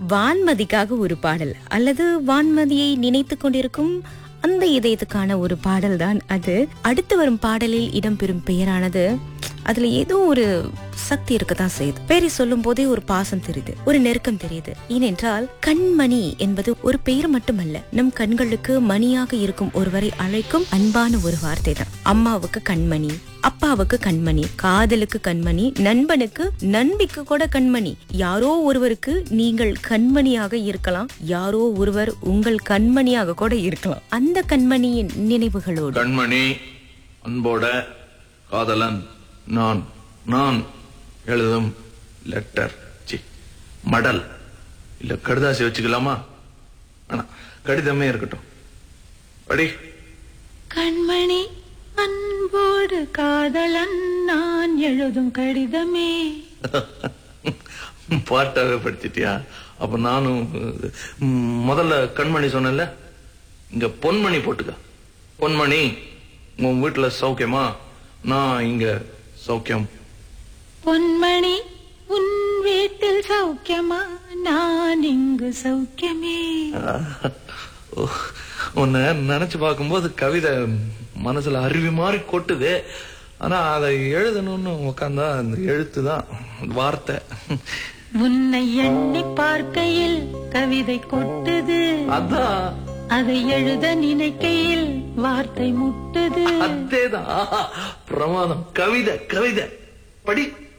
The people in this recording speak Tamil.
வான்மதிக்காக ஒரு பாடல் அல்லது வான்மதியை நினைத்து கொண்டிருக்கும் அந்த இதயத்துக்கான ஒரு பாடல் தான் அது அடுத்து வரும் பாடலில் இடம்பெறும் பெயரானது அதுல ஏதோ ஒரு சக்தி இருக்கத்தான் செய்யுது பேரை சொல்லும் போதே ஒரு பாசம் தெரியுது ஒரு நெருக்கம் தெரியுது ஏனென்றால் கண்மணி என்பது ஒரு பெயர் மட்டுமல்ல நம் கண்களுக்கு மணியாக இருக்கும் ஒருவரை அழைக்கும் அன்பான ஒரு வார்த்தை தான் அம்மாவுக்கு கண்மணி அப்பாவுக்கு கண்மணி காதலுக்கு கண்மணி நண்பனுக்கு நண்பிக்கு கூட கண்மணி யாரோ ஒருவருக்கு நீங்கள் கண்மணியாக இருக்கலாம் யாரோ ஒருவர் உங்கள் கண்மணியாக கூட இருக்கலாம் அந்த கண்மணியின் நினைவுகளோடு கண்மணி அன்போட காதலன் நான் நான் எழுதும் லெட்டர் சி மடல் இல்ல கடுதாசி வச்சுக்கலாமா ஆனா கடிதமே இருக்கட்டும் படி கண்மணி அன்போடு காதலன் நான் எழுதும் கடிதமே பாட்டாவே படிச்சிட்டியா அப்ப நானும் ம், முதல்ல கண்மணி சொன்னேன்ல இங்க பொன்மணி போட்டுக்க பொன்மணி உன் வீட்டுல சௌக்கியமா நான் இங்க சௌக்கியம் பொன்மணி உன் வீட்டில் சௌக்கியமா நான் இங்கு சௌக்கியமே ஓ, உன்னை நினைச்சு பார்க்கும்போது கவிதை மனசுல அருவி மாதிரி கொட்டுது ஆனா அதை எழுதணும்னு உட்காந்தா அந்த எழுத்து தான் வார்த்தை உன்னை எண்ணி பார்க்கையில் கவிதை கொட்டுது அதான் அதை எழுத நினைக்கையில் வார்த்தை முட்டுது அதேதான் பிரமாதம் கவிதை கவிதை படி